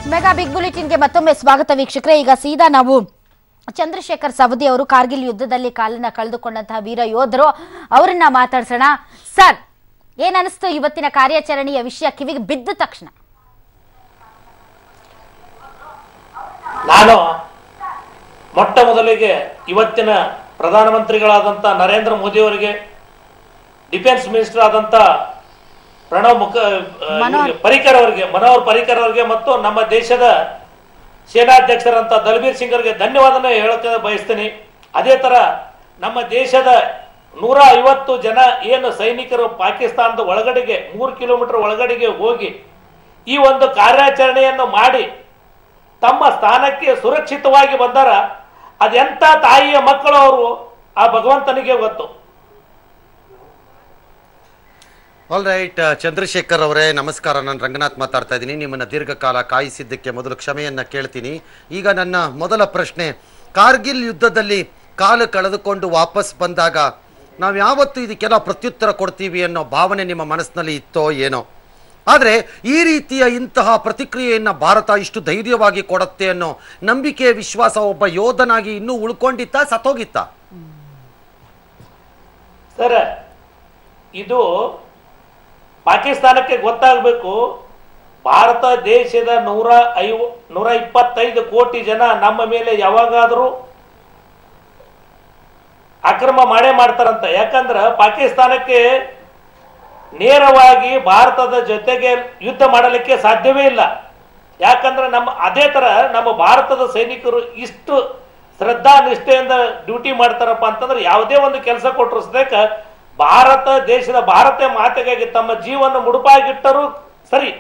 Mega big ಬುಲೆಟಿನ್ಗೆ ಮತ್ತೊಮ್ಮೆ ಸ್ವಾಗತ ವೀಕ್ಷಕರೇ ಈಗ ಸೀದಾ ನಾವು ಚಂದ್ರಶೇಖರ್ ಸವದಿ ಅವರು ಕಾರ್ಗಿಲ್ ಯುದ್ಧದಲ್ಲಿ ಕಾಲನ್ನ ಕಳೆದುಕೊಂಡಂತಹ ವೀರ ಯೋಧರು ಅವರನ್ನ ಮಾತಾಡ್ಸೋಣ ಸರ್ ಏನ್ ಅನಿಸ್ತು ಇವತ್ತಿನ ಕಾರ್ಯಾಚರಣೆಯ ವಿಷಯ ಕಿವಿಗೆ ಬಿದ್ದ ತಕ್ಷಣ ನಾನು ಮೊಟ್ಟ ಮೊದಲಿಗೆ ಇವತ್ತಿನ ಪ್ರಧಾನಮಂತ್ರಿಗಳಾದಂಥ ನರೇಂದ್ರ ಮೋದಿ ಅವರಿಗೆ ಡಿಫೆನ್ಸ್ ಮಿನಿಸ್ಟರ್ ಆದಂಥ ಪ್ರಣವ್ ಮುಖ ಆ, ಇವ್ರಿಗೆ ಪರಿಕರ್ ಅವರಿಗೆ ಮನೋಹರ್ ಪರಿಕರ್ ಅವರಿಗೆ ಮತ್ತು ನಮ್ಮ ದೇಶದ ಸೇನಾಧ್ಯಕ್ಷರಂತ ದಲ್ಬೀರ್ ಸಿಂಗ್ ಅವರಿಗೆ ಧನ್ಯವಾದನ ಹೇಳಕ್ಕೆ ಬಯಸ್ತೀನಿ ಅದೇ ತರ ನಮ್ಮ ದೇಶದ ನೂರ ಐವತ್ತು ಜನ ಏನು ಸೈನಿಕರು ಪಾಕಿಸ್ತಾನದ ಒಳಗಡೆಗೆ ಮೂರು ಕಿಲೋಮೀಟರ್ ಒಳಗಡೆಗೆ ಹೋಗಿ ಈ ಒಂದು ಕಾರ್ಯಾಚರಣೆಯನ್ನು ಮಾಡಿ ತಮ್ಮ ಸ್ಥಾನಕ್ಕೆ ಸುರಕ್ಷಿತವಾಗಿ ಬಂದಾರ ಅದೆಂಥ ತಾಯಿಯ ಮಕ್ಕಳು ಅವರು ಆ ಭಗವಂತನಿಗೆ ಗೊತ್ತು ಆಲ್ ರೈಟ್ ಚಂದ್ರಶೇಖರ್ ಅವರೇ ನಮಸ್ಕಾರ ನಾನು ರಂಗನಾಥ್ ಮಾತಾಡ್ತಾ ಇದ್ದೀನಿ ನಿಮ್ಮನ್ನು ದೀರ್ಘಕಾಲ ಕಾಯಿಸಿದ್ದಕ್ಕೆ ಮೊದಲು ಕ್ಷಮೆಯನ್ನ ಕೇಳ್ತೀನಿ ಈಗ ನನ್ನ ಮೊದಲ ಪ್ರಶ್ನೆ ಕಾರ್ಗಿಲ್ ಯುದ್ಧದಲ್ಲಿ ಕಾಲು ಕಳೆದುಕೊಂಡು ವಾಪಸ್ ಬಂದಾಗ ನಾವು ಯಾವತ್ತು ಇದಕ್ಕೆಲ್ಲ ಪ್ರತ್ಯುತ್ತರ ಕೊಡ್ತೀವಿ ಅನ್ನೋ ಭಾವನೆ ನಿಮ್ಮ ಮನಸ್ಸಿನಲ್ಲಿ ಇತ್ತೋ ಏನೋ ಆದರೆ ಈ ರೀತಿಯ ಇಂತಹ ಪ್ರತಿಕ್ರಿಯೆಯನ್ನು ಭಾರತ ಇಷ್ಟು ಧೈರ್ಯವಾಗಿ ಕೊಡುತ್ತೆ ಅನ್ನೋ ನಂಬಿಕೆ ವಿಶ್ವಾಸ ಒಬ್ಬ ಯೋಧನಾಗಿ ಇನ್ನೂ ಉಳ್ಕೊಂಡಿತ್ತ ಸತ್ತೋಗಿತ್ತ ಸರ್ ಇದು ಪಾಕಿಸ್ತಾನಕ್ಕೆ ಗೊತ್ತಾಗಬೇಕು ಭಾರತ ದೇಶದ ನೂರ ಐವ ನೂರ ಇಪ್ಪತ್ತೈದು ಕೋಟಿ ಜನ ನಮ್ಮ ಮೇಲೆ ಯಾವಾಗಾದರೂ ಅಕ್ರಮ ಮಾಡೇ ಮಾಡ್ತಾರಂತ ಯಾಕಂದ್ರ ಪಾಕಿಸ್ತಾನಕ್ಕೆ ನೇರವಾಗಿ ಭಾರತದ ಜೊತೆಗೆ ಯುದ್ಧ ಮಾಡಲಿಕ್ಕೆ ಸಾಧ್ಯವೇ ಇಲ್ಲ ಯಾಕಂದ್ರೆ ನಮ್ಮ ಅದೇ ತರ ನಮ್ಮ ಭಾರತದ ಸೈನಿಕರು ಇಷ್ಟು ಶ್ರದ್ಧಾ ನಿಷ್ಠೆಯಿಂದ ಡ್ಯೂಟಿ ಮಾಡ್ತಾರಪ್ಪ ಅಂತಂದ್ರೆ ಯಾವುದೇ ಒಂದು ಕೆಲಸ ಕೊಟ್ಟರು ಸದ್ಯಕ್ಕ ಭಾರತ ದೇಶದ ಭಾರತ ಮಾತೆಗಾಗಿ ತಮ್ಮ ಜೀವನ ಮುಡುಪಾಗಿಟ್ಟರೂ ಸರಿ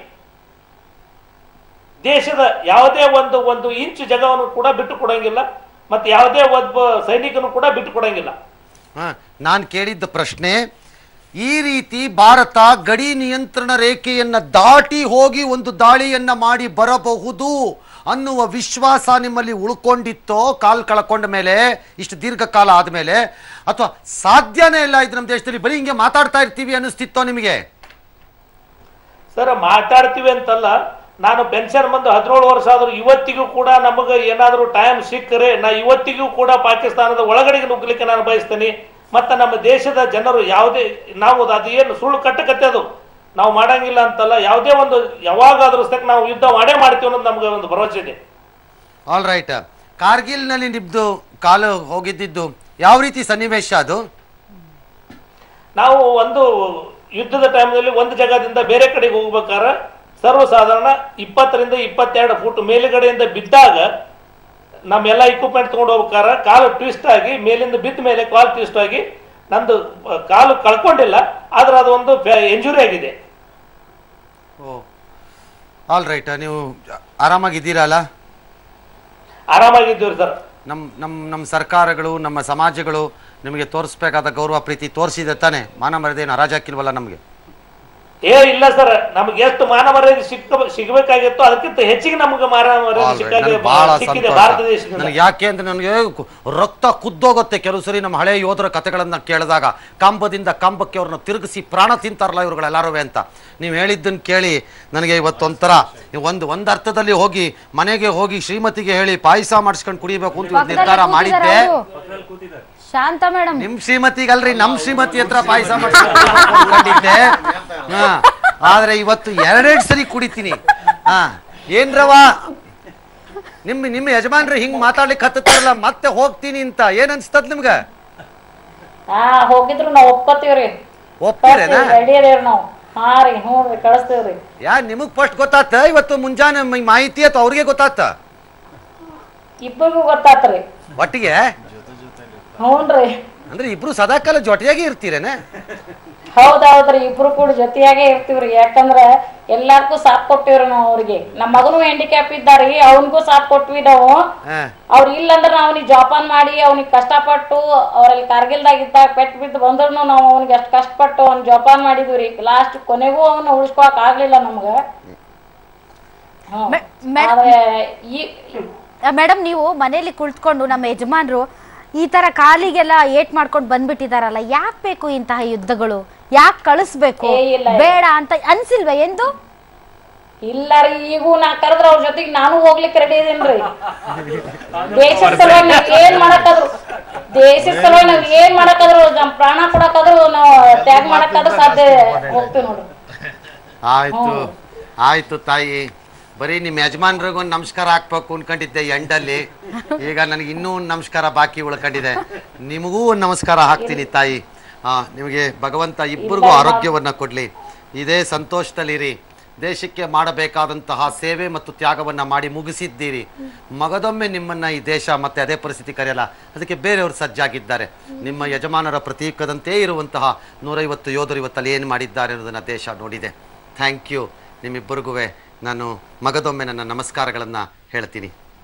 ದೇಶದ ಯಾವುದೇ ಒಂದು ಒಂದು ಇಂಚು ಜಗವನ್ನು ಕೂಡ ಬಿಟ್ಟು ಕೊಡಂಗಿಲ್ಲ ಮತ್ತೆ ಯಾವುದೇ ಒಬ್ಬ ಸೈನಿಕನು ಕೂಡ ಬಿಟ್ಟು ಕೊಡಂಗಿಲ್ಲ ನಾನು ಕೇಳಿದ್ದ ಪ್ರಶ್ನೆ ಈ ರೀತಿ ಭಾರತ ಗಡಿ ನಿಯಂತ್ರಣ ರೇಖೆಯನ್ನ ದಾಟಿ ಹೋಗಿ ಒಂದು ದಾಳಿಯನ್ನ ಮಾಡಿ ಬರಬಹುದು ಅನ್ನುವ ವಿಶ್ವಾಸ ನಿಮ್ಮಲ್ಲಿ ಉಳ್ಕೊಂಡಿತ್ತೋ ಕಾಲ್ ಕಳ್ಕೊಂಡ ಮೇಲೆ ಇಷ್ಟು ದೀರ್ಘಕಾಲ ಆದಮೇಲೆ ಅಥವಾ ಸಾಧ್ಯನೇ ಇಲ್ಲ ಇದು ನಮ್ಮ ದೇಶದಲ್ಲಿ ಬರೀ ಹಿಂಗೆ ಮಾತಾಡ್ತಾ ಇರ್ತೀವಿ ಅನ್ನಿಸ್ತಿತ್ತೋ ನಿಮಗೆ ಸರ್ ಮಾತಾಡ್ತೀವಿ ಅಂತಲ್ಲ ನಾನು ಪೆನ್ಷನ್ ಬಂದು ಹದಿನೇಳು ವರ್ಷ ಆದ್ರೂ ಇವತ್ತಿಗೂ ಕೂಡ ನಮಗೆ ಏನಾದರೂ ಟೈಮ್ ಸಿಕ್ಕರೆ ನಾ ಇವತ್ತಿಗೂ ಕೂಡ ಪಾಕಿಸ್ತಾನದ ಒಳಗಡೆಗೆ ನುಗ್ಗಲಿಕ್ಕೆ ನಾನು ಬಯಸ್ತೀನಿ ಮತ್ತು ನಮ್ಮ ದೇಶದ ಜನರು ಯಾವುದೇ ನಾವು ಅದು ಏನು ಸುಳ್ಳು ಕಟ್ಟಕತ್ತೆ ಅದು ನಾವು ಮಾಡಂಗಿಲ್ಲ ಅಂತಲ್ಲ ಯಾವುದೇ ಒಂದು ಯಾವಾಗಾದ್ರೂ ಸಹ ನಾವು ಯುದ್ಧ ಮಾಡೇ ಮಾಡ್ತೀವಿ ಅನ್ನೋದು ನಮಗೆ ಒಂದು ಭರವಸೆ ಇದೆ ಆಲ್ ರೈಟ್ ಕಾರ್ಗಿಲ್ನಲ್ಲಿ ನಿಮ್ದು ಕಾಲು ಹೋಗಿದ್ದಿದ್ದು ಯಾವ ರೀತಿ ಸನ್ನಿವೇಶ ಅದು ನಾವು ಒಂದು ಯುದ್ಧದ ಟೈಮ್ನಲ್ಲಿ ಒಂದು ಜಾಗದಿಂದ ಬೇರೆ ಕಡೆಗೆ ಹೋಗ್ಬೇಕಾದ್ರೆ ಸರ್ವಸಾಧಾರಣ ಇಪ್ಪತ್ತರಿಂದ ಇಪ್ಪತ್ತೆರಡು ಫುಟ್ ಮೇಲುಗಡೆಯಿಂದ ಬಿದ್ದಾಗ ನಮ್ಮೆಲ್ಲ ಇಕ್ವಿಪ್ಮೆಂಟ್ ತೊಗೊಂಡು ಹೋಗ್ಬೇಕಾದ್ರೆ ಕಾಲು ಟ್ವಿಸ್ಟ್ ಆಗಿ ಮೇಲಿಂದ ಬಿದ್ದ ಮೇಲೆ ಕಾಲು ಟ್ವಿಸ್ಟ್ ಆಗಿ ನಂದು ಆ, ಕಾಲು ಕಳ್ಕೊಂಡಿಲ್ಲ ಆದ್ರೆ ಅದು ಒಂದು ಇಂಜುರಿ ಆಗಿದೆ ಓ ಆಲ್ ರೈಟ್ ನೀವು ಆರಾಮಾಗಿದ್ದೀರಲ್ಲ ಆರಾಮಾಗಿದ್ದೀವಿ ಸರ್ ನಮ್ಮ ನಮ್ಮ ನಮ್ಮ ಸರ್ಕಾರಗಳು ನಮ್ಮ ಸಮಾಜಗಳು ನಿಮಗೆ ತೋರಿಸ್ಬೇಕಾದ ಗೌರವ ಪ್ರೀತಿ ತೋರಿಸಿದೆ ತಾನೆ ಮಾನ ಮರ್ಯಾದೆ ಏನು ಹರಾಜಾಕಿಲ್ವಲ್ಲ ನಮಗೆ ಏ ಇಲ್ಲ ಸರ್ ನಮ್ಗೆ ಎಷ್ಟು ಮಾನ ಮರ್ಯಾದೆ ಸಿಕ್ಕ ಸಿಗಬೇಕಾಗಿತ್ತು ಅದಕ್ಕಿಂತ ಹೆಚ್ಚಿಗೆ ನಮ್ಗೆ ಮಾನ ಮರ್ಯಾದೆ ಸಿಕ್ಕಾಗ ಬಹಳ ಸಿಕ್ಕಿದೆ ಭಾರತ ಸಂತೋಷ ದೇಶದಿಂದ ನನಗೆ ಯಾಕೆ ಅಂದ್ರೆ ನನಗೆ ಕು- ರಕ್ತ ಕುದ್ದೋಗುತ್ತೆ ಕೆಲವು ಸರಿ ನಮ್ಮ ಹಳೆಯ ಯೋಧರ ಕಥೆಗಳನ್ನ ಕೇಳಿದಾಗ ಕಂಬದಿಂದ ಕಂಬಕ್ಕೆ ಅವ್ರನ್ನ ತಿರುಗಿಸಿ ಪ್ರಾಣ ತಿಂತಾರಲ್ಲ ಇವ್ರುಗಳೆಲ್ಲರೂ ಅಂತ ನೀವು ಹೇಳಿದ್ದನ್ನು ಕೇಳಿ ನನಗೆ ಇವತ್ತೊಂಥರ ಒಂದು ಒಂದು ಅರ್ಥದಲ್ಲಿ ಹೋಗಿ ಮನೆಗೆ ಹೋಗಿ ಶ್ರೀಮತಿಗೆ ಹೇಳಿ ಪಾಯಸ ಮಾಡಿಸ್ಕೊಂಡು ಕುಡಿಬೇಕು ಅಂತ ಇವತ್ತು ನಿರ್ಧಾರ ಪಕ್ಕದಲ್ಲೇ ಮಾಡಿದ್ದೆ ಕೂತಿದಾರೆ ಅವ್ರು. ಶಾಂತ ಮೇಡಮ್ ನಿಮ್ ಶ್ರೀಮತಿಗಲ್ರಿ ನಮ್ ಶ್ರೀಮತಿ ಹತ್ರ ಪಾಯಸ ಮಾಡ್ಕೊಂಡಿದ್ದೆ ಹಾ ಆದ್ರೆ ಇವತ್ತು ಎರಡೆರಡು ಸರಿ ಕುಡಿತೀನಿ ಹಾ ಏನ್ರವ ನಿಮ್ ನಿಮ್ಮ ಯಜಮಾನ್ರು ಹಿಂಗ್ ಮಾತಾಡ್ಲಿಕ್ಕೆ ಹತ್ತತಾರಲ್ಲ ಮತ್ತೆ ಹೋಗ್ತೀನಿ ಅಂತ ಏನ್ ಅನ್ಸ್ತದ ನಿಮ್ಗ ಹಾ ಹೋಗಿದ್ರು ನಾವ್ ಒಪ್ಕೋತೀವ್ರಿ ಒಪ್ತೀರೇನಾ ರೆಡಿ ಅದೇವ್ರಿ ನಾವ್ ಹಾ ರೀ ಹ್ಞೂ ರೀ ಕಳಿಸ್ತೇವ್ರಿ ಯಾ ನಿಮಗ್ ಫಸ್ಟ್ ಗೊತ್ತಾತ ಇವತ್ತು ಮುಂಜಾನೆ ಮ- ಮಾಹಿತಿ ಅಥವಾ ಅವ್ರಿಗೆ ಗೊತ್ತಾತ ಇಬ್ಬರಿಗೂ ಗೊತ್ತಾತ್ರಿ ಒಟ್ಟಿಗೆ ಹ್ಞೂನ್ರಿ ಅಂದ್ರೆ ಇಬ್ರು ಸದಾಕಾಲ ಜೊತೆಯಾಗಿ ಇರ್ತೀರೇನೆ ಹೌದೌದ್ರಿ ಇಬ್ರು ಕೂಡ ಜೊತೆಯಾಗೆ ಇರ್ತೀವ್ರಿ ಯಾಕಂದ್ರ ಎಲ್ಲಾರ್ಗೂ ಸಾಥ್ ಕೊಟ್ಟಿವ್ರಿ ನಾವು ಅವ್ರಿಗೆ ನಮ್ಮ ಮಗನು ಹ್ಯಾಂಡಿಕ್ಯಾಪ್ ಇದ್ದಾರಿ ಅವನಿಗೂ ಸಾಥ್ ಕೊಟ್ವಿ ನಾವು ಹಾ ಅವ್ರ ಇಲ್ಲಂದ್ರ ನಾವು ಅವ್ನಿಗೆ ಜೋಪಾನ್ ಮಾಡಿ ಅವ್ನಿಗೆ ಕಷ್ಟಪಟ್ಟು ಅವ್ರಲ್ಲಿ ಕಾರ್ಗಿಲ್ದಾಗ ಇದ್ದಾಗ ಪೆಟ್ಟು ಬಿದ್ದು ಬಂದ್ರು ನಾವು ಅವ್ನಿಗೆ ಅಷ್ಟು ಕಷ್ಟಪಟ್ಟು ಅವ್ನ ಜೋಪಾನ್ ಮಾಡಿದ್ವಿ ರೀ ಲಾಸ್ಟ್ ಕೊನೆಗೂ ಅವನ್ನ ಉಳಿಸ್ಕೊಳಕ್ ಆಗ್ಲಿಲ್ಲ ನಮ್ಗ ಹ್ಮ್. ಮೆ- ಮೇಡಮ್- ಆದ್ರೆ ಈ ಮೇಡಮ್ ನೀವು ಮನೇಲಿ ಕುಳಿತುಕೊಂಡು ನಮ್ಮ ಯಜಮಾನ್ರು ಈ ತರ ಕಾಲಿಗೆಲ್ಲ ಏಟ್ ಮಾಡ್ಕೊಂಡು ಬಂದ್ಬಿಟ್ಟಿದಾರಲ್ಲ ಯಾಕೆ ಬೇಕು ಇಂತಹ ಯುದ್ಧಗಳು ಯಾಕೆ ಕಳಿಸ್ಬೇಕು ಏ, ಇಲ್ಲ, ಇಲ್ಲ. ಬೇಡ ಅಂತ ಅನ್ಸಿಲ್ವಾ ಎಂದು ಇಲ್ಲ ರೀ ಈಗೂ ನಾ ಕರೆದ್ರ ಅವ್ರ ಜೊತೆಗೆ ನಾನು ಹೋಗ್ಲಿಕ್ಕೆ ರೆಡಿ ಇದೀನ್ರಿ ದೇಶದ ಸಲುವಾಗಿ ನಾವ್ ಏನ್ ಮಾಡಕ್ಕಾದ್ರು ದೇಶದ ಸಲುವಾಗಿ ನಾವ್ ಏನ್ ಮಾಡಕ್ಕಾದ್ರು ನಮ್ ಪ್ರಾಣ ಕೊಡಕ್ಕಾದ್ರು ನಾವ್ ತ್ಯಾಗ ಮಾಡಕ್ಕಾದ್ರು ಸಾಧ್ಯ ಹೋಗ್ತೀವಿ ನೋಡ್ರಿ ಆಯ್ತು ಆಯ್ತು ತಾಯಿ ಬರೀ ನಿಮ್ಮ ಯಜಮಾನ್ರಿಗೊಂದು ನಮಸ್ಕಾರ ಹಾಕ್ಬೇಕು ಅನ್ಕೊಂಡಿದ್ದೆ ಎಂಡಲ್ಲಿ ಈಗ ನನಗೆ ಇನ್ನೂ ಒಂದು ನಮಸ್ಕಾರ ಬಾಕಿ ಉಳ್ಕೊಂಡಿದೆ ನಿಮಗೂ ಒಂದು ನಮಸ್ಕಾರ ಹಾಕ್ತೀನಿ ತಾಯಿ ಆ, ನಿಮಗೆ ಭಗವಂತ ಇಬ್ಬರಿಗೂ ಆರೋಗ್ಯವನ್ನ ಕೊಡ್ಲಿ ಇದೇ ಸಂತೋಷದಲ್ಲಿರಿ ದೇಶಕ್ಕೆ ಮಾಡಬೇಕಾದಂತಹ ಸೇವೆ ಮತ್ತು ತ್ಯಾಗವನ್ನ ಮಾಡಿ ಮುಗಿಸಿದ್ದೀರಿ ಮಗದೊಮ್ಮೆ ನಿಮ್ಮನ್ನ ಈ ದೇಶ ಮತ್ತೆ ಅದೇ ಪರಿಸ್ಥಿತಿ ಕರೆಯಲ್ಲ ಅದಕ್ಕೆ ಬೇರೆಯವರು ಸಜ್ಜಾಗಿದ್ದಾರೆ ನಿಮ್ಮ ಯಜಮಾನರ ಪ್ರತೀಕದಂತೆ ಇರುವಂತಹ ನೂರೈವತ್ತು ಯೋಧರು ಇವತ್ತಲ್ಲಿ ಏನು ಮಾಡಿದ್ದಾರೆ ಅನ್ನೋದನ್ನ ದೇಶ ನೋಡಿದೆ ಥ್ಯಾಂಕ್ ಯು ನಿಮ್ಮಿಬ್ಬರಿಗೂ ನಾನು ಮಗದೊಮ್ಮೆ ನನ್ನ ನಮಸ್ಕಾರಗಳನ್ನು ಹೇಳ್ತೀನಿ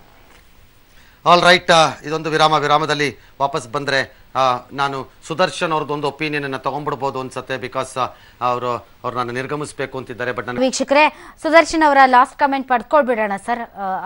ಆಲ್ ರೈಟ್ ಇದೊಂದು ವಿರಾಮ ವಿರಾಮದಲ್ಲಿ ವಾಪಸ್ ಬಂದರೆ ನಾನು ಸುದರ್ಶನ್ ಅವ್ರದ್ದು ಒಂದು ಒಪಿನಿಯನ್ ತಗೊಂಡ್ಬಿಡ್ಬೋದು ಅನ್ಸುತ್ತೆ ಬಿಕಾಸ್ ಅವರು ಅವ್ರನ್ನ ನಿರ್ಗಮಿಸಬೇಕು ಅಂತಿದ್ದಾರೆ ಬಟ್ ನಾನು ವೀಕ್ಷಕರೇ ಸುದರ್ಶನ್ ಅವರ ಲಾಸ್ಟ್ ಕಮೆಂಟ್ ಪಡ್ಕೊಳ್ಬಿಡೋಣ ಸರ್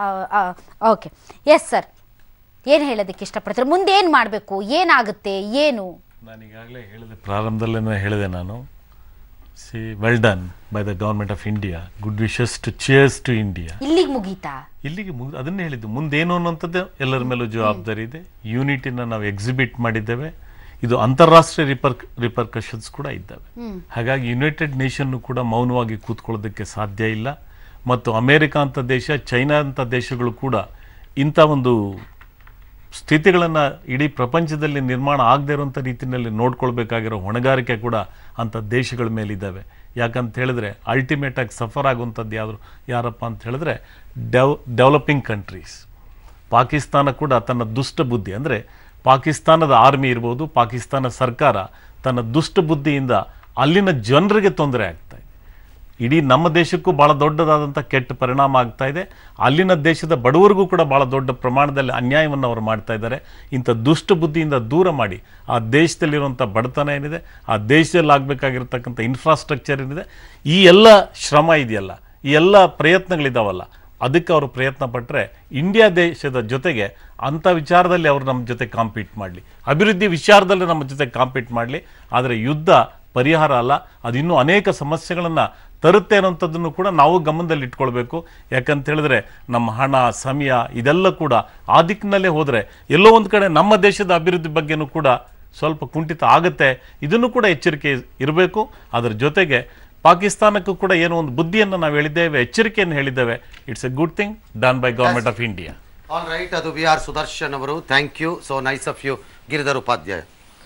ಓಕೆ ಎಸ್ ಸರ್ ಏನು ಹೇಳೋದಕ್ಕೆ ಇಷ್ಟಪಡ್ತಾರೆ ಮುಂದೆ ಏನು ಮಾಡಬೇಕು ಏನಾಗುತ್ತೆ ಏನು ನಾನು ಈಗಾಗಲೇ ಹೇಳಿದೆ ಪ್ರಾರಂಭದಲ್ಲೇ ಹೇಳಿದೆ ನಾನು see well done by the government of India good wishes to cheers to India ಇಲ್ಲಿಗೆ ಮುಗೀತಾ ಇಲ್ಲಿಗೆ ಮುಗ್ ಅದನ್ನೇ ಹೇಳಿದ್ದು ಮುಂದೇನು ಅನ್ನೋಂಥದ್ದು ಎಲ್ಲರ ಮೇಲೂ ಜವಾಬ್ದಾರಿ ಇದೆ ಯೂನಿಟಿನ ನಾವು ಎಕ್ಸಿಬಿಟ್ ಮಾಡಿದ್ದೇವೆ ಇದು ಅಂತಾರಾಷ್ಟ್ರೀಯ ರಿಪರ್ ರಿಪರ್ಕಷನ್ಸ್ ಕೂಡ ಇದ್ದಾವೆ ಹಾಗಾಗಿ ಯುನೈಟೆಡ್ ನೇಷನ್ ಕೂಡ ಮೌನವಾಗಿ ಕೂತ್ಕೊಳ್ಳೋದಕ್ಕೆ ಸಾಧ್ಯ ಇಲ್ಲ ಮತ್ತು ಅಮೇರಿಕ ಅಂತ ದೇಶ ಚೈನಾ ಅಂತ ದೇಶಗಳು ಕೂಡ ಇಂಥ ಒಂದು ಸ್ಥಿತಿಗಳನ್ನು ಇಡೀ ಪ್ರಪಂಚದಲ್ಲಿ ನಿರ್ಮಾಣ ಆಗದೇ ಇರುವಂಥ ರೀತಿಯಲ್ಲಿ ನೋಡ್ಕೊಳ್ಬೇಕಾಗಿರೋ ಹೊಣೆಗಾರಿಕೆ ಕೂಡ ಅಂಥ ದೇಶಗಳ ಮೇಲಿದ್ದಾವೆ ಯಾಕಂತ ಹೇಳಿದ್ರೆ ಅಲ್ಟಿಮೇಟ್ ಆಗಿ ಸಫರ್ ಆಗುವಂಥದ್ದು ಯಾರು ಯಾರಪ್ಪ ಅಂತ ಹೇಳಿದ್ರೆ ಡೆವ್ ಡೆವಲಪಿಂಗ್ ಕಂಟ್ರೀಸ್ ಪಾಕಿಸ್ತಾನ ಕೂಡ ತನ್ನ ದುಷ್ಟ ಬುದ್ಧಿ ಅಂದರೆ ಪಾಕಿಸ್ತಾನದ ಆರ್ಮಿ ಇರ್ಬೋದು ಪಾಕಿಸ್ತಾನ ಸರ್ಕಾರ ತನ್ನ ದುಷ್ಟ ಬುದ್ಧಿಯಿಂದ ಅಲ್ಲಿನ ಜನರಿಗೆ ತೊಂದರೆ ಆಗ್ತಾ ಇದೆ ಇಡೀ ನಮ್ಮ ದೇಶಕ್ಕೂ ಭಾಳ ದೊಡ್ಡದಾದಂಥ ಕೆಟ್ಟ ಪರಿಣಾಮ ಆಗ್ತಾ ಇದೆ ಅಲ್ಲಿನ ದೇಶದ ಬಡವರಿಗೂ ಕೂಡ ಭಾಳ ದೊಡ್ಡ ಪ್ರಮಾಣದಲ್ಲಿ ಅನ್ಯಾಯವನ್ನು ಅವರು ಮಾಡ್ತಾ ಇದ್ದಾರೆ ಇಂಥ ದುಷ್ಟ ಬುದ್ಧಿಯಿಂದ ದೂರ ಮಾಡಿ ಆ ದೇಶದಲ್ಲಿರುವಂಥ ಬಡತನ ಏನಿದೆ ಆ ದೇಶದಲ್ಲಿ ಆಗಬೇಕಾಗಿರ್ತಕ್ಕಂಥ ಇನ್ಫ್ರಾಸ್ಟ್ರಕ್ಚರ್ ಏನಿದೆ ಈ ಎಲ್ಲ ಶ್ರಮ ಇದೆಯಲ್ಲ ಈ ಎಲ್ಲ ಪ್ರಯತ್ನಗಳಿದಾವಲ್ಲ ಅದಕ್ಕೆ ಅವರು ಪ್ರಯತ್ನ ಪಟ್ಟರೆ ಇಂಡಿಯಾ ದೇಶದ ಜೊತೆಗೆ ಅಂಥ ವಿಚಾರದಲ್ಲಿ ಅವರು ನಮ್ಮ ಜೊತೆ ಕಾಂಪೀಟ್ ಮಾಡಲಿ ಅಭಿವೃದ್ಧಿ ವಿಚಾರದಲ್ಲಿ ನಮ್ಮ ಜೊತೆ ಕಾಂಪೀಟ್ ಮಾಡಲಿ ಆದರೆ ಯುದ್ಧ ಪರಿಹಾರ ಅಲ್ಲ ಅದು ಇನ್ನೂ ಅನೇಕ ಸಮಸ್ಯೆಗಳನ್ನು ತರುತ್ತೆ ಅನ್ನೋಂಥದ್ದನ್ನು ಕೂಡ ನಾವು ಗಮನದಲ್ಲಿ ಇಟ್ಕೊಳ್ಬೇಕು ಯಾಕಂತ ಹೇಳಿದ್ರೆ ನಮ್ಮ ಹಣ ಸಮಯ ಇದೆಲ್ಲ ಕೂಡ ಆ ದಿಕ್ಕಿನಲ್ಲೇ ಹೋದರೆ ಎಲ್ಲೋ ಒಂದು ಕಡೆ ನಮ್ಮ ದೇಶದ ಅಭಿವೃದ್ಧಿ ಬಗ್ಗೆನೂ ಕೂಡ ಸ್ವಲ್ಪ ಕುಂಠಿತ ಆಗುತ್ತೆ ಇದನ್ನು ಕೂಡ ಎಚ್ಚರಿಕೆ ಇರಬೇಕು ಅದರ ಜೊತೆಗೆ ಪಾಕಿಸ್ತಾನಕ್ಕೂ ಕೂಡ ಏನೋ ಒಂದು ಬುದ್ಧಿಯನ್ನು ನಾವು ಹೇಳಿದ್ದೇವೆ ಎಚ್ಚರಿಕೆಯನ್ನು ಹೇಳಿದ್ದೇವೆ it's a good thing done by government of India all right ಅದು ವಿ ಆರ್ ಸುದರ್ಶನ್ ಅವರು thank you so nice of you Giridhar Upadhyaya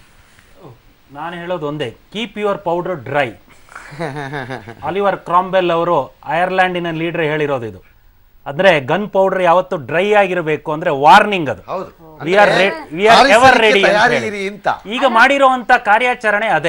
ನಾನು ಹೇಳೋದು ಒಂದೇ keep your powder dry Oliver Cromwell ಅವರು ಐರ್ಲ್ಯಾಂಡಿನ ಲೀಡರ್ ಹೇಳಿರೋದು ಇದು ಅಂದ್ರೆ ಗನ್ ಪೌಡರ್ ಯಾವತ್ತು ಡ್ರೈ ಆಗಿರಬೇಕು ಅಂದ್ರೆ ವಾರ್ನಿಂಗ್ ಅದು ಹೌದು we are we are ever ready ತಯಾರಿ ಇರಿ ಅಂತ ಈಗ ಮಾಡಿರುವಂತ ಕಾರ್ಯಾಚರಣೆ ಅದೇ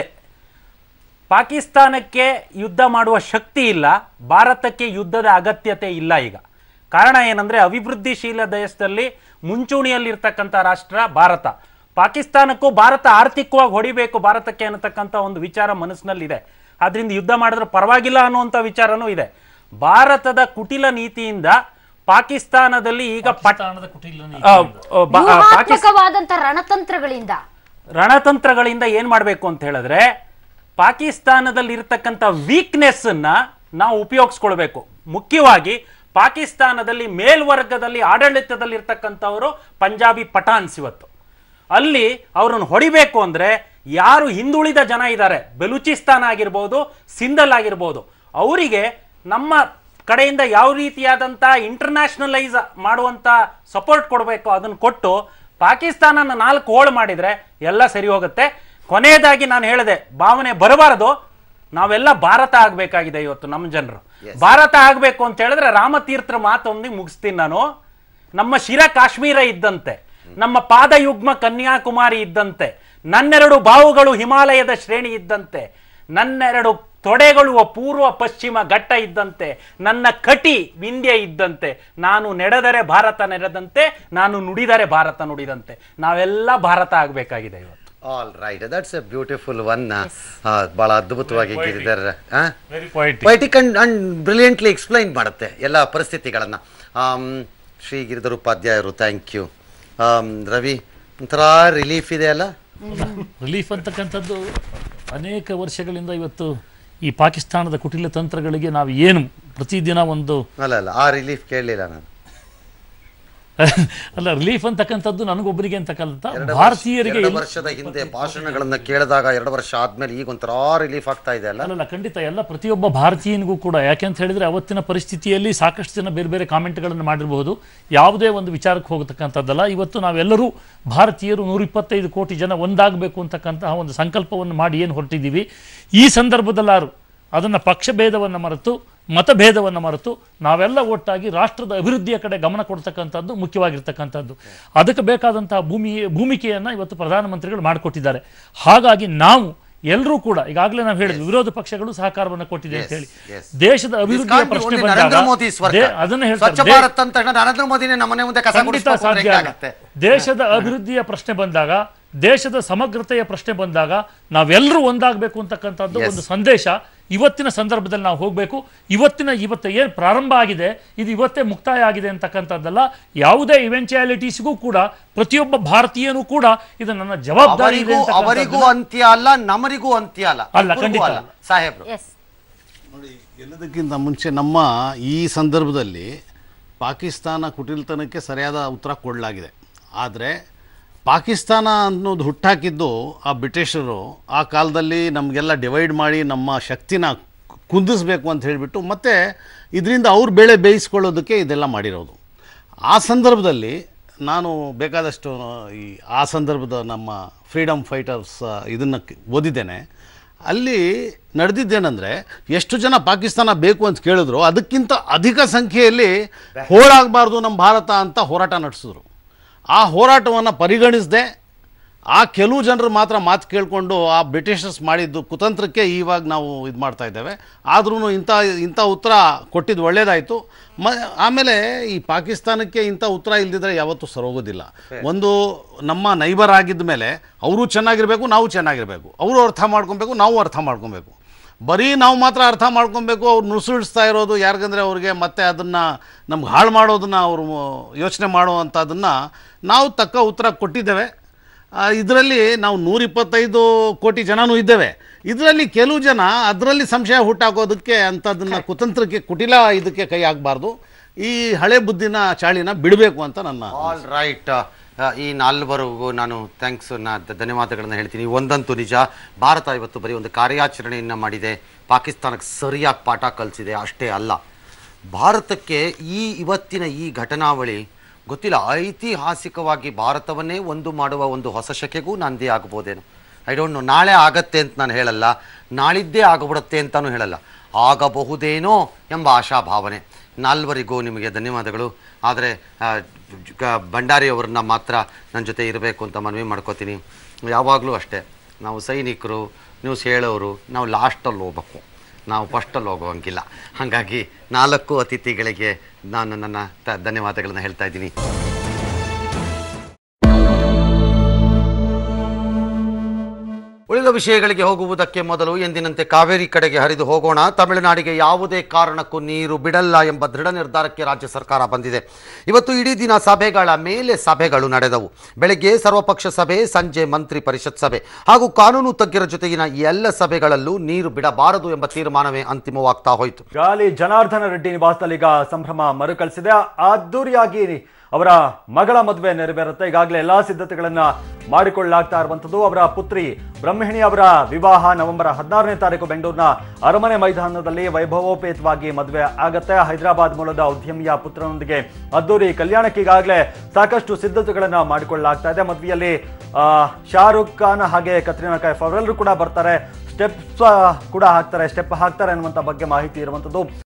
ಪಾಕಿಸ್ತಾನಕ್ಕೆ ಯುದ್ಧ ಮಾಡುವ ಶಕ್ತಿ ಇಲ್ಲ ಭಾರತಕ್ಕೆ ಯುದ್ಧದ ಅಗತ್ಯತೆ ಇಲ್ಲ ಈಗ ಕಾರಣ ಏನಂದ್ರೆ ಅಭಿವೃದ್ಧಿಶೀಲ ದೇಶದಲ್ಲಿ ಮುಂಚೂಣಿಯಲ್ಲಿರ್ತಕ್ಕಂಥ ರಾಷ್ಟ್ರ ಭಾರತ ಪಾಕಿಸ್ತಾನಕ್ಕೂ ಭಾರತ ಆರ್ಥಿಕವಾಗಿ ಹೊಡಿಬೇಕು ಭಾರತಕ್ಕೆ ಅನ್ನತಕ್ಕಂಥ ಒಂದು ವಿಚಾರ ಮನಸ್ಸಿನಲ್ಲಿದೆ ಆದ್ರಿಂದ ಯುದ್ಧ ಮಾಡಿದ್ರೆ ಪರವಾಗಿಲ್ಲ ಅನ್ನುವಂಥ ವಿಚಾರನೂ ಇದೆ ಭಾರತದ ಕುಟಿಲ ನೀತಿಯಿಂದ ಪಾಕಿಸ್ತಾನದಲ್ಲಿ ಈಗ ಪಟ್ ಆ, ಆ, ಬಾ- ಆ, ಪಾಕಿಸ್ತಾನ ವ್ಯೂಹಾತ್ಮಕವಾದಂತ ರಣತಂತ್ರಗಳಿಂದ ರಣತಂತ್ರಗಳಿಂದ ಏನ್ ಮಾಡಬೇಕು ಅಂತ ಹೇಳಿದ್ರೆ ಪಾಕಿಸ್ತಾನದಲ್ಲಿ ಇರ್ತಕ್ಕಂಥ ವೀಕ್ನೆಸ್ ಅನ್ನ ನಾವು ಉಪಯೋಗಿಸ್ಕೊಳ್ಬೇಕು ಮುಖ್ಯವಾಗಿ ಪಾಕಿಸ್ತಾನದಲ್ಲಿ ಮೇಲ್ವರ್ಗದಲ್ಲಿ ಆಡಳಿತದಲ್ಲಿ ಇರ್ತಕ್ಕಂಥವರು ಪಂಜಾಬಿ ಪಠಾನ್ಸ್ ಇವತ್ತು ಅಲ್ಲಿ ಅವ್ರನ್ನ ಹೊಡಿಬೇಕು ಅಂದ್ರೆ ಯಾರು ಹಿಂದುಳಿದ ಜನ ಇದ್ದಾರೆ ಬೆಲೂಚಿಸ್ತಾನ ಆಗಿರ್ಬೋದು ಸಿಂಧಲ್ ಆಗಿರ್ಬೋದು ಅವರಿಗೆ ನಮ್ಮ ಕಡೆಯಿಂದ ಯಾವ ರೀತಿಯಾದಂಥ ಇಂಟರ್ನ್ಯಾಷನಲೈಸ್ ಮಾಡುವಂಥ ಸಪೋರ್ಟ್ ಕೊಡಬೇಕು ಅದನ್ನು ಕೊಟ್ಟು ಪಾಕಿಸ್ತಾನನ ನಾಲ್ಕು ಹೋಳು ಮಾಡಿದ್ರೆ ಎಲ್ಲ ಸರಿ ಹೋಗುತ್ತೆ ಕೊನೆಯದಾಗಿ ನಾನು ಹೇಳಿದೆ ಭಾವನೆ ಬರಬಾರದು ನಾವೆಲ್ಲ ಭಾರತ ಆಗ್ಬೇಕಾಗಿದೆ ಇವತ್ತು ನಮ್ಮ ಜನರು ಭಾರತ ಆಗ್ಬೇಕು ಅಂತ ಹೇಳಿದ್ರೆ ರಾಮತೀರ್ಥರ ಮಾತೊಂದಿಗೆ ಮುಗಿಸ್ತೀನಿ ನಾನು ನಮ್ಮ ಶಿರ ಕಾಶ್ಮೀರ ಇದ್ದಂತೆ ನಮ್ಮ ಪಾದಯುಗ್ಮ ಕನ್ಯಾಕುಮಾರಿ ಇದ್ದಂತೆ ನನ್ನೆರಡು ಬಾವುಗಳು ಹಿಮಾಲಯದ ಶ್ರೇಣಿ ಇದ್ದಂತೆ ನನ್ನೆರಡು ತೊಡೆಗಳು ಪೂರ್ವ ಪಶ್ಚಿಮ ಘಟ್ಟ ಇದ್ದಂತೆ ನನ್ನ ಕಟಿ ವಿಂಧ್ಯ ಇದ್ದಂತೆ ನಾನು ನಡೆದರೆ ಭಾರತ ನೆರೆದಂತೆ ನಾನು ನುಡಿದರೆ ಭಾರತ ನುಡಿದಂತೆ ನಾವೆಲ್ಲ ಭಾರತ ಆಗಬೇಕಾಗಿದೆ ಇವತ್ತು all right that's a beautiful one ಬಹಳ ಅದ್ಭುತವಾಗಿ Giridhar very poetic poetic and and brilliantly explain ಮಾಡುತ್ತೆ ಎಲ್ಲ ಪರಿಸ್ಥಿತಿಗಳನ್ನು ಶ್ರೀ ಗಿರಿಧರ್ ಉಪಾಧ್ಯಾಯರು ಥ್ಯಾಂಕ್ ಯು ರವಿ ಒಂಥರ ರಿಲೀಫ್ ಇದೆ ಅಲ್ಲ ರಿಲೀಫ್ ಅಂತಕ್ಕಂಥದ್ದು ಅನೇಕ ವರ್ಷಗಳಿಂದ ಇವತ್ತು ಈ ಪಾಕಿಸ್ತಾನದ ಕುಟಿಲ ತಂತ್ರಗಳಿಗೆ ನಾವು ಏನು ಪ್ರತಿದಿನ ಒಂದು ಅಲ್ಲ ಅಲ್ಲ ಆ ರಿಲೀಫ್ ಕೇಳಲಿಲ್ಲ ನಾನು ಅಲ್ಲ ರಿಲೀಫ್ ಅಂತಕ್ಕಂಥದ್ದು ನನಗೊಬ್ಬರಿಗೆ ಅಂತಕ್ಕಂಥ ಎರಡು ವರ್ಷ- ಭಾರತೀಯರಿಗೆ ಎರಡು ಎಲ್ಲ- ವರ್ಷದ ಹಿಂದೆ ಭಾಷಣಗಳನ್ನ ಕೇಳಿದಾಗ ಎರಡು ವರ್ಷ ಆದ್ಮೇಲೆ ಈಗ ಒಂಥರ ರಿಲೀಫ್ ಆಗ್ತಾ ಇದೆ ಅಲ್ಲ ಅಲ್ಲಲ್ಲ ಖಂಡಿತ ಎಲ್ಲ ಪ್ರತಿಯೊಬ್ಬ ಭಾರತೀಯನಿಗೂ ಕೂಡ ಯಾಕೆಂತ ಹೇಳಿದ್ರೆ ಅವತ್ತಿನ ಪರಿಸ್ಥಿತಿಯಲ್ಲಿ ಸಾಕಷ್ಟು ಜನ ಬೇರೆ ಬೇರೆ ಕಾಮೆಂಟ್ಗಳನ್ನು ಮಾಡಿರಬಹುದು ಯಾವುದೇ ಒಂದು ವಿಚಾರಕ್ಕೆ ಹೋಗತಕ್ಕಂಥದ್ದಲ್ಲ ಇವತ್ತು ನಾವೆಲ್ಲರೂ ಭಾರತೀಯರು ನೂರ ಇಪ್ಪತ್ತೈದು ಕೋಟಿ ಜನ ಒಂದಾಗಬೇಕು ಅಂತಕ್ಕಂತಹ ಒಂದು ಸಂಕಲ್ಪವನ್ನು ಮಾಡಿ ಏನು ಹೊರಟಿದ್ದೀವಿ ಈ ಸಂದರ್ಭದಲ್ಲಾರು ಅದನ್ನು ಪಕ್ಷಭೇದವನ್ನು ಮರೆತು ಮತಭೇದವನ್ನು ಮರೆತು ನಾವೆಲ್ಲ ಒಟ್ಟಾಗಿ ರಾಷ್ಟ್ರದ ಅಭಿವೃದ್ಧಿಯ ಕಡೆ ಗಮನ ಕೊಡ್ತಕ್ಕಂಥದ್ದು ಮುಖ್ಯವಾಗಿರ್ತಕ್ಕಂಥದ್ದು ಅದಕ್ಕೆ ಬೇಕಾದಂತಹ ಭೂಮಿ ಭೂಮಿಕೆಯನ್ನು ಇವತ್ತು ಪ್ರಧಾನಮಂತ್ರಿಗಳು ಮಾಡಿಕೊಟ್ಟಿದ್ದಾರೆ ಹಾಗಾಗಿ ನಾವು ಎಲ್ಲರೂ ಕೂಡ ಈಗಾಗಲೇ ನಾವು ಹೇಳಿದ್ವಿ ವಿರೋಧ ಪಕ್ಷಗಳು ಸಹಕಾರವನ್ನು ಕೊಟ್ಟಿದೆ ಅಂತ ಹೇಳಿ yes. ದೇಶದ This ಅಭಿವೃದ್ಧಿಯ can't be ಪ್ರಶ್ನೆ only ನರೇಂದ್ರ ಬಂದಾಗ ಮೋದಿ ಸ್ವರ್ಗ. ದೇ- ಅದನ್ನ ಸ್ವಚ್ಛ ಹೇಳ್ತಾರೆ ದೇ- ಭಾರತ್ ಅಂತ ತಕ್ಷಣ ನರೇಂದ್ರ ಮೋದಿನೇ ನಮ್ಮನೆ ಮುಂದೆ ಕಸ ಖಂಡಿತ ಗುಡಿಸ್ಬೇಕು ಅಂದ್ರೆ ಸಾಧ್ಯ ಅಲ್ಲ. ಹೆಂಗಾಗತ್ತೆ? ದೇಶದ ಅಭಿವೃದ್ಧಿಯ ಪ್ರಶ್ನೆ ಬಂದಾಗ ದೇಶದ ಸಮಗ್ರತೆಯ ಪ್ರಶ್ನೆ ಬಂದಾಗ ನಾವೆಲ್ಲರೂ ಒಂದಾಗಬೇಕು ಅಂತಕ್ಕಂಥದ್ದು Yes. ಒಂದು ಸಂದೇಶ ಇವತ್ತಿನ ಸಂದರ್ಭದಲ್ಲಿ ನಾವು ಹೋಗಬೇಕು ಇವತ್ತಿನ ಇವತ್ತು ಏನು ಪ್ರಾರಂಭ ಆಗಿದೆ ಇದು ಇವತ್ತೇ ಮುಕ್ತಾಯ ಆಗಿದೆ ಅಂತಕ್ಕಂಥದ್ದಲ್ಲ ಯಾವುದೇ ಇವೆಂಚುಯಾಲಿಟೀಸ್ಗೂ ಕೂಡ ಪ್ರತಿಯೊಬ್ಬ ಭಾರತೀಯನೂ ಕೂಡ ಇದು ನನ್ನ ಜವಾಬ್ದಾರಿ ಇದೆ ಅವರಿಗೂ ಅವರಿಗೂ ಅಂತಕ್ಕಂಥದ್ದನ್ನ- ಅಂತ್ಯ ಅಲ್ಲ ನಮರಿಗೂ ಅಂತ್ಯ ಅಲ್ಲ ಅಲ್ಲ, ಇಬ್ರಿಗೂ ಖಂಡಿತ ಅಲ್ಲ ಅಲ್ಲ. ಸಾಹೇಬ್ರು ಎಸ್ ನೋಡಿ ಎಲ್ಲದಕ್ಕಿಂತ ಮುಂಚೆ ನಮ್ಮ ಈ ಸಂದರ್ಭದಲ್ಲಿ ಪಾಕಿಸ್ತಾನ ಕುಟಿಲ್ತನಕ್ಕೆ ಸರಿಯಾದ ಉತ್ತರ ಕೊಡಲಾಗಿದೆ ಆದರೆ ಪಾಕಿಸ್ತಾನ ಅನ್ನೋದು ಹುಟ್ಟಾಕಿದ್ದು ಆ ಬ್ರಿಟಿಷರು ಆ ಕಾಲದಲ್ಲಿ ನಮಗೆಲ್ಲ ಡಿವೈಡ್ ಮಾಡಿ ನಮ್ಮ ಶಕ್ತಿನ ಕುಂದಿಸ್ಬೇಕು ಅಂತ ಹೇಳಿಬಿಟ್ಟು ಮತ್ತು ಇದರಿಂದ ಅವ್ರ ಬೆಳೆ ಬೇಯಿಸ್ಕೊಳ್ಳೋದಕ್ಕೆ ಇದೆಲ್ಲ ಮಾಡಿರೋದು ಆ ಸಂದರ್ಭದಲ್ಲಿ ನಾನು ಬೇಕಾದಷ್ಟು ಈ ಆ ಸಂದರ್ಭದ ನಮ್ಮ ಫ್ರೀಡಮ್ ಫೈಟರ್ಸ್ ಇದನ್ನು ಓದಿದ್ದೇನೆ ಅಲ್ಲಿ ನಡೆದಿದ್ದೇನೆಂದರೆ ಎಷ್ಟು ಜನ ಪಾಕಿಸ್ತಾನ ಬೇಕು ಅಂತ ಕೇಳಿದ್ರು ಅದಕ್ಕಿಂತ ಅಧಿಕ ಸಂಖ್ಯೆಯಲ್ಲಿ ಹೋರಾಗಬಾರ್ದು ನಮ್ಮ ಭಾರತ ಅಂತ ಹೋರಾಟ ನಡೆಸಿದ್ರು ಆ ಹೋರಾಟವನ್ನು ಪರಿಗಣಿಸದೆ ಆ ಕೆಲವು ಜನರು ಮಾತ್ರ ಮಾತು ಕೇಳಿಕೊಂಡು ಆ ಬ್ರಿಟಿಷರ್ಸ್ ಮಾಡಿದ್ದು ಕುತಂತ್ರಕ್ಕೆ ಇವಾಗ ನಾವು ಇದು ಮಾಡ್ತಾ ಇದ್ದೇವೆ ಆದ್ರೂ ಇಂಥ ಇಂಥ ಉತ್ತರ ಕೊಟ್ಟಿದ್ದು ಒಳ್ಳೇದಾಯಿತು ಮ ಆಮೇಲೆ ಈ ಪಾಕಿಸ್ತಾನಕ್ಕೆ ಇಂಥ ಉತ್ತರ ಇಲ್ದಿದ್ರೆ ಯಾವತ್ತೂ ಸರೋಗೋದಿಲ್ಲ ಒಂದು ನಮ್ಮ ನೈಬರ್ ಆಗಿದ್ದ ಮೇಲೆ ಅವರು ಚೆನ್ನಾಗಿರಬೇಕು ನಾವು ಚೆನ್ನಾಗಿರಬೇಕು ಅವರು ಅರ್ಥ ಮಾಡ್ಕೊಬೇಕು ನಾವು ಅರ್ಥ ಮಾಡ್ಕೊಬೇಕು ಬರೀ ನಾವು ಮಾತ್ರ ಅರ್ಥ ಮಾಡ್ಕೊಬೇಕು ಅವ್ರು ನುಸುಳಿಸ್ತಾ ಇರೋದು ಯಾರಿಗಂದ್ರೆ ಅವ್ರಿಗೆ ಮತ್ತೆ ಅದನ್ನು ನಮ್ಗೆ ಹಾಳು ಮಾಡೋದನ್ನು ಅವರು ಯೋಚನೆ ಮಾಡುವಂಥದ್ದನ್ನು ನಾವು ತಕ್ಕ ಉತ್ತರ ಕೊಟ್ಟಿದ್ದೇವೆ ಇದರಲ್ಲಿ ನಾವು ನೂರಿಪ್ಪತ್ತೈದು ಕೋಟಿ ಜನನೂ ಇದ್ದೇವೆ ಇದರಲ್ಲಿ ಕೆಲವು ಜನ ಅದರಲ್ಲಿ ಸಂಶಯ ಹುಟ್ಟಾಕೋದಕ್ಕೆ ಅಂಥದ್ದನ್ನು ಕುತಂತ್ರಕ್ಕೆ ಕುಟಿಲ ಇದಕ್ಕೆ ಕೈ ಹಾಕಬಾರ್ದು ಈ ಹಳೆ ಬುದ್ಧಿನ ಚಾಳಿನ ಬಿಡಬೇಕು ಅಂತ ನನ್ನ ಆಲ್ ರೈಟ್ ಈ ನಾಲ್ವರಿಗೂ ನಾನು ಥ್ಯಾಂಕ್ಸ್ ಧನ್ಯವಾದಗಳನ್ನ ಹೇಳ್ತೀನಿ ಒಂದಂತೂ ನಿಜ ಭಾರತ ಇವತ್ತು ಬರೀ ಒಂದು ಕಾರ್ಯಾಚರಣೆಯನ್ನು ಮಾಡಿದೆ ಪಾಕಿಸ್ತಾನಕ್ಕೆ ಸರಿಯಾಗಿ ಪಾಠ ಕಲಿಸಿದೆ ಅಷ್ಟೇ ಅಲ್ಲ ಭಾರತಕ್ಕೆ ಈ ಇವತ್ತಿನ ಈ ಘಟನಾವಳಿ ಗೊತ್ತಿಲ್ಲ ಐತಿಹಾಸಿಕವಾಗಿ ಭಾರತವನ್ನೇ ಒಂದು ಮಾಡುವ ಒಂದು ಹೊಸ ಶಕೆಗೂ ನಾಂದಿ ಆಗ್ಬೋದೇನೋ ಐ ಡೋಂಟ್ ನೋ ನಾಳೆ ಆಗತ್ತೆ ಅಂತ ನಾನು ಹೇಳಲ್ಲ ನಾಳಿದ್ದೇ ಆಗಿಬಿಡುತ್ತೆ ಅಂತಲೂ ಹೇಳಲ್ಲ ಆಗಬಹುದೇನೋ ಎಂಬ ಆಶಾಭಾವನೆ ನಾಲ್ವರಿಗೂ ನಿಮಗೆ ಧನ್ಯವಾದಗಳು ಆದರೆ ಭಂಡಾರಿ ಅವ್ರನ್ನ ಮಾತ್ರ ನನ್ನ ಜೊತೆ ಇರಬೇಕು ಅಂತ ಮನವಿ ಮಾಡ್ಕೋತೀನಿ ಯಾವಾಗಲೂ ಅಷ್ಟೇ ನಾವು ಸೈನಿಕರು ನ್ಯೂಸ್ ಹೇಳೋರು ನಾವು ಲಾಸ್ಟಲ್ಲಿ ಹೋಗ್ಬೇಕು ನಾವು ಫಸ್ಟಲ್ಲಿ ಹೋಗುವಂಗಿಲ್ಲ ಹಾಗಾಗಿ ನಾಲ್ಕು ಅತಿಥಿಗಳಿಗೆ ನಾನು ನನ್ನ ತ ಧನ್ಯವಾದಗಳನ್ನ ಹೇಳ್ತಾ ಇದ್ದೀನಿ ಉಳಿದ ವಿಷಯಗಳಿಗೆ ಹೋಗುವುದಕ್ಕೆ ಮೊದಲು ಎಂದಿನಂತೆ ಕಾವೇರಿ ಕಡೆಗೆ ಹರಿದು ಹೋಗೋಣ ತಮಿಳುನಾಡಿಗೆ ಯಾವುದೇ ಕಾರಣಕ್ಕೂ ನೀರು ಬಿಡಲ್ಲ ಎಂಬ ದೃಢ ನಿರ್ಧಾರಕ್ಕೆ ರಾಜ್ಯ ಸರ್ಕಾರ ಬಂದಿದೆ ಇವತ್ತು ಇಡೀ ದಿನ ಸಭೆಗಳ ಮೇಲೆ ಸಭೆಗಳು ನಡೆದವು ಬೆಳಗ್ಗೆ ಸರ್ವಪಕ್ಷ ಸಭೆ ಸಂಜೆ ಮಂತ್ರಿ ಪರಿಷತ್ ಸಭೆ ಹಾಗೂ ಕಾನೂನು ತಜ್ಞರ ಜೊತೆಗಿನ ಎಲ್ಲ ಸಭೆಗಳಲ್ಲೂ ನೀರು ಬಿಡಬಾರದು ಎಂಬ ತೀರ್ಮಾನವೇ ಅಂತಿಮವಾಗ್ತಾ ಹೋಯಿತು ಗಾಲಿ ಜನಾರ್ದನ ರೆಡ್ಡಿ ನಿವಾಸದಲ್ಲಿ ಈಗ ಸಂಭ್ರಮ ಮರುಕಳಿಸಿದೆ ಅದ್ದೂರಿಯಾಗಿ ಅವರ ಮಗಳ ಮದುವೆ ನೆರವೇರುತ್ತೆ ಈಗಾಗಲೇ ಎಲ್ಲಾ ಸಿದ್ಧತೆಗಳನ್ನ ಮಾಡಿಕೊಳ್ಳಲಾಗ್ತಾ ಇರುವಂತದ್ದು ಅವರ ಪುತ್ರಿ ಬ್ರಹ್ಮಿಣಿ ಅವರ ವಿವಾಹ ನವೆಂಬರ್ ಹದಿನಾರನೇ ತಾರೀಕು ಬೆಂಗಳೂರಿನ ಅರಮನೆ ಮೈದಾನದಲ್ಲಿ ವೈಭವೋಪೇತವಾಗಿ ಮದುವೆ ಆಗತ್ತೆ ಹೈದರಾಬಾದ್ ಮೂಲದ ಉದ್ಯಮಿಯ ಪುತ್ರನೊಂದಿಗೆ ಅದ್ದೂರಿ ಕಲ್ಯಾಣಕ್ಕೆ ಈಗಾಗಲೇ ಸಾಕಷ್ಟು ಸಿದ್ಧತೆಗಳನ್ನ ಮಾಡಿಕೊಳ್ಳಲಾಗ್ತಾ ಇದೆ ಮದುವೆಯಲ್ಲಿ ಆ, ಶಾರುಖ್ ಖಾನ್ ಹಾಗೆ ಕತ್ರಿನಾ ಕೈಫ್ ಅವರೆಲ್ಲರೂ ಕೂಡ ಬರ್ತಾರೆ ಸ್ಟೆಪ್ಸ್ ಕೂಡ ಹಾಕ್ತಾರೆ ಸ್ಟೆಪ್ ಹಾಕ್ತಾರೆ ಅನ್ನುವಂಥ ಬಗ್ಗೆ ಮಾಹಿತಿ ಇರುವಂಥದ್ದು